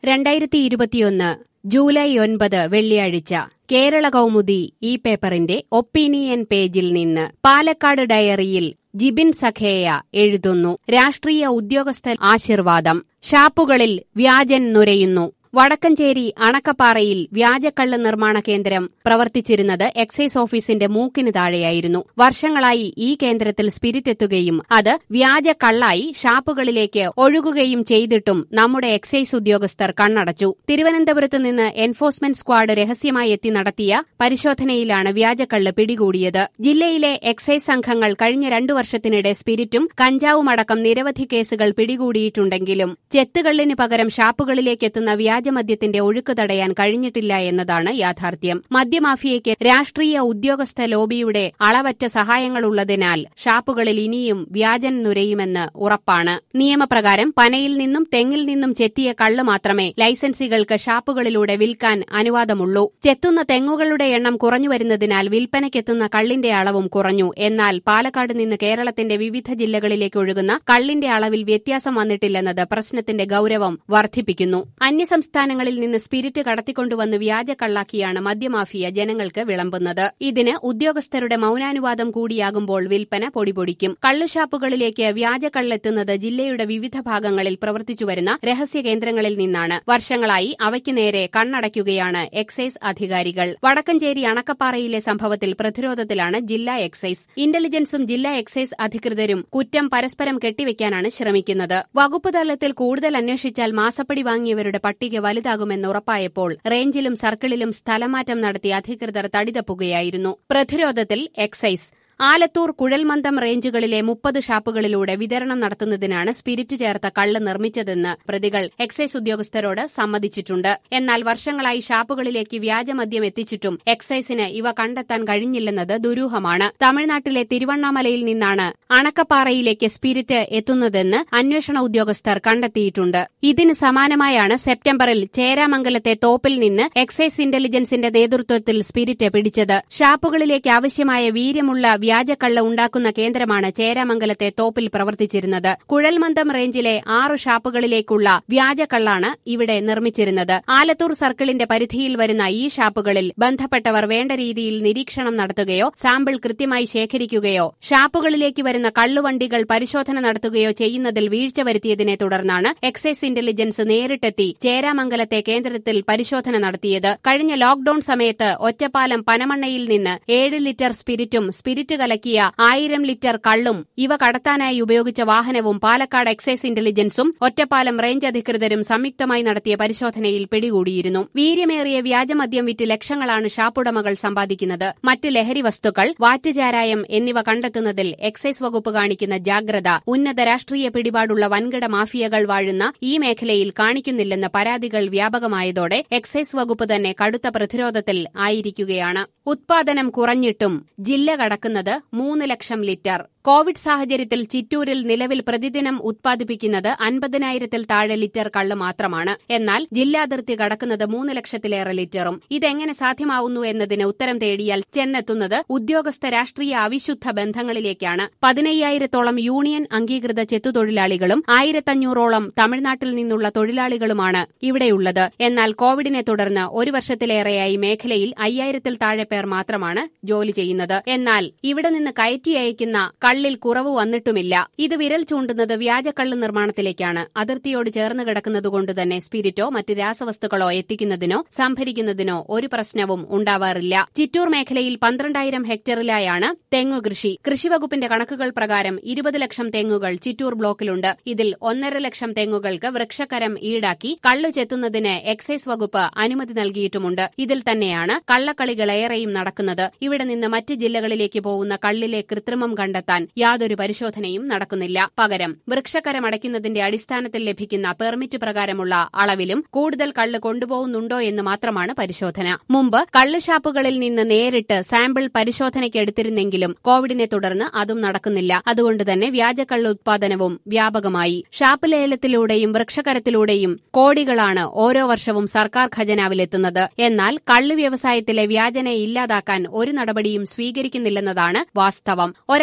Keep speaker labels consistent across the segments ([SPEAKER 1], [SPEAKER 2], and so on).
[SPEAKER 1] രണ്ടായിരത്തി ഇരുപത്തിയൊന്ന് ജൂലൈ ഒൻപത് വെള്ളിയാഴ്ച കേരള കൗമുദി ഈ പേപ്പറിന്റെ ഒപ്പീനിയൻ പേജിൽ നിന്ന് പാലക്കാട് ഡയറിയിൽ ജിബിൻ സഖേയ എഴുതുന്നു രാഷ്ട്രീയ ഉദ്യോഗസ്ഥ ആശീർവാദം ഷാപ്പുകളിൽ വ്യാജൻ നുരയുന്നു വടക്കഞ്ചേരി അണക്കപ്പാറയിൽ വ്യാജക്കള്ള് നിർമ്മാണ കേന്ദ്രം പ്രവർത്തിച്ചിരുന്നത് എക്സൈസ് ഓഫീസിന്റെ മൂക്കിന് താഴെയായിരുന്നു വർഷങ്ങളായി ഈ കേന്ദ്രത്തിൽ സ്പിരിറ്റ് എത്തുകയും അത് വ്യാജ കള്ളായി ഷാപ്പുകളിലേക്ക് ഒഴുകുകയും ചെയ്തിട്ടും നമ്മുടെ എക്സൈസ് ഉദ്യോഗസ്ഥർ കണ്ണടച്ചു തിരുവനന്തപുരത്ത് നിന്ന് എൻഫോഴ്സ്മെന്റ് സ്ക്വാഡ് രഹസ്യമായി എത്തി നടത്തിയ പരിശോധനയിലാണ് വ്യാജക്കള്ള് പിടികൂടിയത് ജില്ലയിലെ എക്സൈസ് സംഘങ്ങൾ കഴിഞ്ഞ രണ്ടു വർഷത്തിനിടെ സ്പിരിറ്റും കഞ്ചാവുമടക്കം നിരവധി കേസുകൾ പിടികൂടിയിട്ടുണ്ടെങ്കിലും ചെത്തുകള്ളിന് പകരം ഷാപ്പുകളിലേക്ക് എത്തുന്ന വ്യാജമദ്യത്തിന്റെ ഒഴുക്ക് തടയാൻ കഴിഞ്ഞിട്ടില്ല എന്നതാണ് യാഥാർത്ഥ്യം മദ്യമാഫിയയ്ക്ക് രാഷ്ട്രീയ ഉദ്യോഗസ്ഥ ലോബിയുടെ അളവറ്റ സഹായങ്ങളുള്ളതിനാൽ ഷാപ്പുകളിൽ ഇനിയും വ്യാജൻ നുരയുമെന്ന് ഉറപ്പാണ് നിയമപ്രകാരം പനയിൽ നിന്നും തെങ്ങിൽ നിന്നും ചെത്തിയ കള്ള് മാത്രമേ ലൈസൻസികൾക്ക് ഷാപ്പുകളിലൂടെ വിൽക്കാൻ അനുവാദമുള്ളൂ ചെത്തുന്ന തെങ്ങുകളുടെ എണ്ണം കുറഞ്ഞുവരുന്നതിനാൽ വിൽപ്പനയ്ക്കെത്തുന്ന കള്ളിന്റെ അളവും കുറഞ്ഞു എന്നാൽ പാലക്കാട് നിന്ന് കേരളത്തിന്റെ വിവിധ ജില്ലകളിലേക്ക് ഒഴുകുന്ന കള്ളിന്റെ അളവിൽ വ്യത്യാസം വന്നിട്ടില്ലെന്നത് പ്രശ്നത്തിന്റെ ഗൌരവം വർദ്ധിപ്പിക്കുന്നു അന്യസംസ്ഥാനങ്ങളിൽ നിന്ന് സ്പിരിറ്റ് കടത്തിക്കൊണ്ടുവന്ന് വ്യാജ കള്ളാക്കിയാണ് മദ്യമാഫിയ ജനങ്ങൾക്ക് വിളമ്പുന്നത് ഇതിന് ഉദ്യോഗസ്ഥരുടെ മൌനാനുവാദം കൂടിയാകുമ്പോൾ വിൽപ്പന പൊടിപൊടിക്കും കള്ളുഷാപ്പുകളിലേക്ക് വ്യാജ കള്ളെത്തുന്നത് ജില്ലയുടെ വിവിധ ഭാഗങ്ങളിൽ പ്രവർത്തിച്ചുവരുന്ന രഹസ്യ കേന്ദ്രങ്ങളിൽ നിന്നാണ് വർഷങ്ങളായി അവയ്ക്ക് നേരെ കണ്ണടയ്ക്കുകയാണ് എക്സൈസ് അധികാരികൾ വടക്കഞ്ചേരി അണക്കപ്പാറയിലെ സംഭവത്തിൽ പ്രതിരോധത്തിലാണ് ജില്ലാ എക്സൈസ് ഇന്റലിജൻസും ജില്ലാ എക്സൈസ് അധികൃതരും കുറ്റം പരസ്പരം കെട്ടിവെക്കാനാണ് ശ്രമിക്കുന്നത് വകുപ്പ് തലത്തിൽ കൂടുതൽ അന്വേഷിച്ചാൽ മാസപ്പടി വാങ്ങിയവരുടെ പട്ടിക വലുതാകുമെന്ന് ഉറപ്പായപ്പോൾ റേഞ്ചിലും സർക്കിളിലും സ്ഥലമാറ്റം നടത്തി അധികൃതർ തടിതപ്പുകയായിരുന്നു പ്രതിരോധത്തിൽ എക്സൈസ് ആലത്തൂർ കുഴൽമന്ദം റേഞ്ചുകളിലെ മുപ്പത് ഷാപ്പുകളിലൂടെ വിതരണം നടത്തുന്നതിനാണ് സ്പിരിറ്റ് ചേർത്ത കള്ള് നിർമ്മിച്ചതെന്ന് പ്രതികൾ എക്സൈസ് ഉദ്യോഗസ്ഥരോട് സമ്മതിച്ചിട്ടുണ്ട് എന്നാൽ വർഷങ്ങളായി ഷാപ്പുകളിലേക്ക് വ്യാജമദ്യം എത്തിച്ചിട്ടും എക്സൈസിന് ഇവ കണ്ടെത്താൻ കഴിഞ്ഞില്ലെന്നത് ദുരൂഹമാണ് തമിഴ്നാട്ടിലെ തിരുവണ്ണാമലയിൽ നിന്നാണ് അണക്കപ്പാറയിലേക്ക് സ്പിരിറ്റ് എത്തുന്നതെന്ന് അന്വേഷണ ഉദ്യോഗസ്ഥർ കണ്ടെത്തിയിട്ടുണ്ട് ഇതിന് സമാനമായാണ് സെപ്റ്റംബറിൽ ചേരാമംഗലത്തെ തോപ്പിൽ നിന്ന് എക്സൈസ് ഇന്റലിജൻസിന്റെ നേതൃത്വത്തിൽ സ്പിരിറ്റ് പിടിച്ചത് ഷാപ്പുകളിലേക്ക് ആവശ്യമായ വീര്യമുള്ള വ്യാജക്കള്ള ഉണ്ടാക്കുന്ന കേന്ദ്രമാണ് ചേരാമംഗലത്തെ തോപ്പിൽ പ്രവർത്തിച്ചിരുന്നത് കുഴൽമന്ദം റേഞ്ചിലെ ആറു ഷാപ്പുകളിലേക്കുള്ള വ്യാജക്കള്ളാണ് ഇവിടെ നിർമ്മിച്ചിരുന്നത് ആലത്തൂർ സർക്കിളിന്റെ പരിധിയിൽ വരുന്ന ഈ ഷാപ്പുകളിൽ ബന്ധപ്പെട്ടവർ വേണ്ട രീതിയിൽ നിരീക്ഷണം നടത്തുകയോ സാമ്പിൾ കൃത്യമായി ശേഖരിക്കുകയോ ഷാപ്പുകളിലേക്ക് വരുന്ന കള്ളുവണ്ടികൾ പരിശോധന നടത്തുകയോ ചെയ്യുന്നതിൽ വീഴ്ച വരുത്തിയതിനെ തുടർന്നാണ് എക്സൈസ് ഇന്റലിജൻസ് നേരിട്ടെത്തി ചേരാമംഗലത്തെ കേന്ദ്രത്തിൽ പരിശോധന നടത്തിയത് കഴിഞ്ഞ ലോക്ഡൌൺ സമയത്ത് ഒറ്റപ്പാലം പനമണ്ണയിൽ നിന്ന് ഏഴ് ലിറ്റർ സ്പിരിറ്റും സ്പിരിറ്റ് കലക്കിയ ആയിരം ലിറ്റർ കള്ളും ഇവ കടത്താനായി ഉപയോഗിച്ച വാഹനവും പാലക്കാട് എക്സൈസ് ഇന്റലിജൻസും ഒറ്റപ്പാലം റേഞ്ച് അധികൃതരും സംയുക്തമായി നടത്തിയ പരിശോധനയിൽ പിടികൂടിയിരുന്നു വീര്യമേറിയ വ്യാജമദ്യം വിറ്റ് ലക്ഷങ്ങളാണ് ഷാപ്പുടമകൾ സമ്പാദിക്കുന്നത് മറ്റ് ലഹരി വസ്തുക്കൾ വാറ്റുചാരായം എന്നിവ കണ്ടെത്തുന്നതിൽ എക്സൈസ് വകുപ്പ് കാണിക്കുന്ന ജാഗ്രത ഉന്നത രാഷ്ട്രീയ പിടിപാടുള്ള വൻകിട മാഫിയകൾ വാഴുന്ന ഈ മേഖലയിൽ കാണിക്കുന്നില്ലെന്ന പരാതികൾ വ്യാപകമായതോടെ എക്സൈസ് വകുപ്പ് തന്നെ കടുത്ത പ്രതിരോധത്തിൽ ആയിരിക്കുകയാണ് ഉത്പാദനം കുറഞ്ഞിട്ടും ജില്ല കടക്കുന്നത് മൂന്ന് ലക്ഷം ലിറ്റർ കോവിഡ് സാഹചര്യത്തിൽ ചിറ്റൂരിൽ നിലവിൽ പ്രതിദിനം ഉത്പാദിപ്പിക്കുന്നത് അൻപതിനായിരത്തിൽ താഴെ ലിറ്റർ കള്ള് മാത്രമാണ് എന്നാൽ ജില്ലാതിർത്തി കടക്കുന്നത് മൂന്ന് ലക്ഷത്തിലേറെ ലിറ്ററും ഇതെങ്ങനെ സാധ്യമാവുന്നു എന്നതിന് ഉത്തരം തേടിയാൽ ചെന്നെത്തുന്നത് ഉദ്യോഗസ്ഥ രാഷ്ട്രീയ അവിശുദ്ധ ബന്ധങ്ങളിലേക്കാണ് പതിനയ്യായിരത്തോളം യൂണിയൻ അംഗീകൃത ചെത്തുതൊഴിലാളികളും ആയിരത്തഞ്ഞൂറോളം തമിഴ്നാട്ടിൽ നിന്നുള്ള തൊഴിലാളികളുമാണ് ഇവിടെയുള്ളത് എന്നാൽ കോവിഡിനെ തുടർന്ന് ഒരു വർഷത്തിലേറെയായി മേഖലയിൽ അയ്യായിരത്തിൽ താഴെ പേർ മാത്രമാണ് ജോലി ചെയ്യുന്നത് എന്നാൽ ഇവിടെ നിന്ന് കയറ്റി അയക്കുന്ന കള്ളിൽ കുറവ് വന്നിട്ടുമില്ല ഇത് വിരൽ ചൂണ്ടുന്നത് വ്യാജക്കള്ള് നിർമ്മാണത്തിലേക്കാണ് അതിർത്തിയോട് ചേർന്ന് കിടക്കുന്നതുകൊണ്ട് തന്നെ സ്പിരിറ്റോ മറ്റ് രാസവസ്തുക്കളോ എത്തിക്കുന്നതിനോ സംഭരിക്കുന്നതിനോ ഒരു പ്രശ്നവും ഉണ്ടാവാറില്ല ചിറ്റൂർ മേഖലയിൽ പന്ത്രണ്ടായിരം ഹെക്ടറിലായാണ് തെങ്ങുകൃഷി കൃഷിവകുപ്പിന്റെ കണക്കുകൾ പ്രകാരം ഇരുപത് ലക്ഷം തെങ്ങുകൾ ചിറ്റൂർ ബ്ലോക്കിലുണ്ട് ഇതിൽ ഒന്നര ലക്ഷം തെങ്ങുകൾക്ക് വൃക്ഷക്കരം ഈടാക്കി കള്ളു ചെത്തുന്നതിന് എക്സൈസ് വകുപ്പ് അനുമതി നൽകിയിട്ടുമുണ്ട് ഇതിൽ തന്നെയാണ് കള്ളക്കളികളേറെയും നടക്കുന്നത് ഇവിടെ നിന്ന് മറ്റ് ജില്ലകളിലേക്ക് പോകുന്ന കള്ളിലെ കൃത്രിമം കണ്ടെത്താൻ യാതൊരു പരിശോധനയും നടക്കുന്നില്ല പകരം വൃക്ഷക്കരം അടയ്ക്കുന്നതിന്റെ അടിസ്ഥാനത്തിൽ ലഭിക്കുന്ന പെർമിറ്റ് പ്രകാരമുള്ള അളവിലും കൂടുതൽ കള്ള് കൊണ്ടുപോകുന്നുണ്ടോ എന്ന് മാത്രമാണ് പരിശോധന മുമ്പ് കള്ള് ഷാപ്പുകളിൽ നിന്ന് നേരിട്ട് സാമ്പിൾ പരിശോധനയ്ക്ക് എടുത്തിരുന്നെങ്കിലും കോവിഡിനെ തുടർന്ന് അതും നടക്കുന്നില്ല അതുകൊണ്ട് തന്നെ വ്യാജക്കള്ള് ഉത്പാദനവും വ്യാപകമായി ഷാപ്പ് ലേലത്തിലൂടെയും വൃക്ഷക്കരത്തിലൂടെയും കോടികളാണ് ഓരോ വർഷവും സർക്കാർ ഖജനാവിലെത്തുന്നത് എന്നാൽ കള്ള് വ്യവസായത്തിലെ വ്യാജനെ ഇല്ലാതാക്കാൻ ഒരു നടപടിയും സ്വീകരിക്കുന്നില്ലെന്നതാണ് വാസ്തവം ഒരൽപ്പം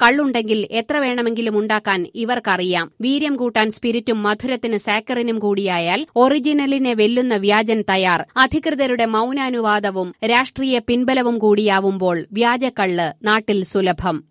[SPEAKER 1] കള്ളുണ്ടെങ്കിൽ എത്ര വേണമെങ്കിലും ഉണ്ടാക്കാൻ ഇവർക്കറിയാം വീര്യം കൂട്ടാൻ സ്പിരിറ്റും മധുരത്തിന് സാക്കറിനും കൂടിയായാൽ ഒറിജിനലിനെ വെല്ലുന്ന വ്യാജൻ തയ്യാർ അധികൃതരുടെ മൌനാനുവാദവും രാഷ്ട്രീയ പിൻബലവും കൂടിയാവുമ്പോൾ വ്യാജക്കള്ള് നാട്ടിൽ സുലഭം